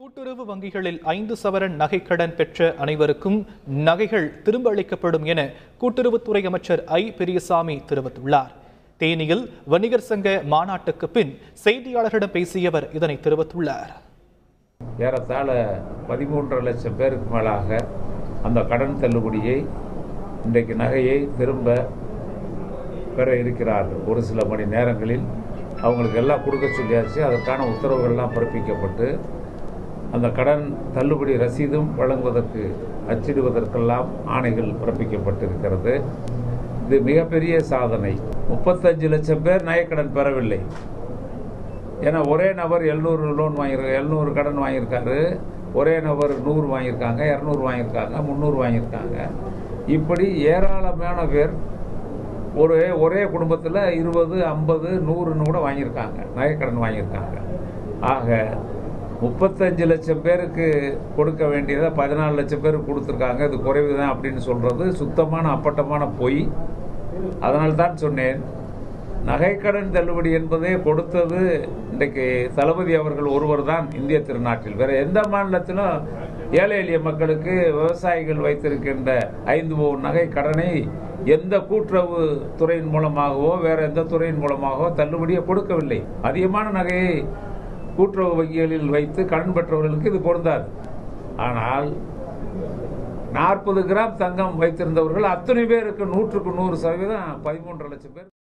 கூட்டுறவு வங்கிகளில் ஐந்து சவரன் நகைக்கடன் பெற்ற அனைவருக்கும் நகைகள் திரும்ப அளிக்கப்படும் என கூட்டுறவுத்துறை அமைச்சர் ஐ பெரியசாமி தெரிவித்துள்ளார் தேனியில் வணிகர் சங்க மாநாட்டுக்கு பின் செய்தியாளர்களிடம் பேசியவர் இதனை தெரிவித்துள்ளார் ஏறத்தாழ பதிமூன்றரை லட்சம் பேருக்கு மேலாக அந்த கடன் தள்ளுபடியை இன்றைக்கு நகையை திரும்ப பெற இருக்கிறார்கள் ஒரு சில மணி நேரங்களில் அவங்களுக்கு எல்லாம் கொடுக்க சொல்லியாச்சு அதற்கான உத்தரவுகள்லாம் பிறப்பிக்கப்பட்டு அந்த கடன் தள்ளுபடி ரசீதும் வழங்குவதற்கு அச்சிடுவதற்கெல்லாம் ஆணைகள் பிறப்பிக்கப்பட்டிருக்கிறது இது மிகப்பெரிய சாதனை முப்பத்தஞ்சு லட்சம் பேர் நகைக்கடன் பெறவில்லை ஏன்னா ஒரே நபர் எழுநூறு லோன் வாங்கியிருக்க எழுநூறு கடன் வாங்கியிருக்காரு ஒரே நபர் நூறு வாங்கியிருக்காங்க இரநூறு வாங்கியிருக்காங்க முந்நூறு வாங்கியிருக்காங்க இப்படி ஏராளமான பேர் ஒரு ஒரே குடும்பத்தில் இருபது ஐம்பது நூறுன்னு கூட வாங்கியிருக்காங்க நகைக்கடன் வாங்கியிருக்காங்க ஆக முப்பத்தஞ்சு லட்சம் பேருக்கு கொடுக்க வேண்டியதை பதினாலு லட்சம் பேருக்கு கொடுத்துருக்காங்க இது குறைவு தான் அப்படின்னு சொல்கிறது சுத்தமான அப்பட்டமான பொய் அதனால தான் சொன்னேன் நகைக்கடன் தள்ளுபடி என்பதே கொடுத்தது இன்றைக்கு தளபதி அவர்கள் ஒருவர் தான் இந்திய திருநாட்டில் வேற எந்த மாநிலத்திலும் ஏழை எளிய மக்களுக்கு விவசாயிகள் வைத்திருக்கின்ற ஐந்து பவுன் நகை கடனை எந்த கூட்டுறவு துறையின் மூலமாகவோ வேற எந்த துறையின் மூலமாகவோ தள்ளுபடியை கொடுக்கவில்லை அதிகமான நகையை கூட்டுறவு வங்கிகளில் வைத்து கடன் பெற்றவர்களுக்கு இது பொருந்தாது ஆனால் நாற்பது கிராம் தங்கம் வைத்திருந்தவர்கள் அத்தனை பேருக்கு நூற்றுக்கு நூறு சதவீதம் பதிமூன்று லட்சம் பேர்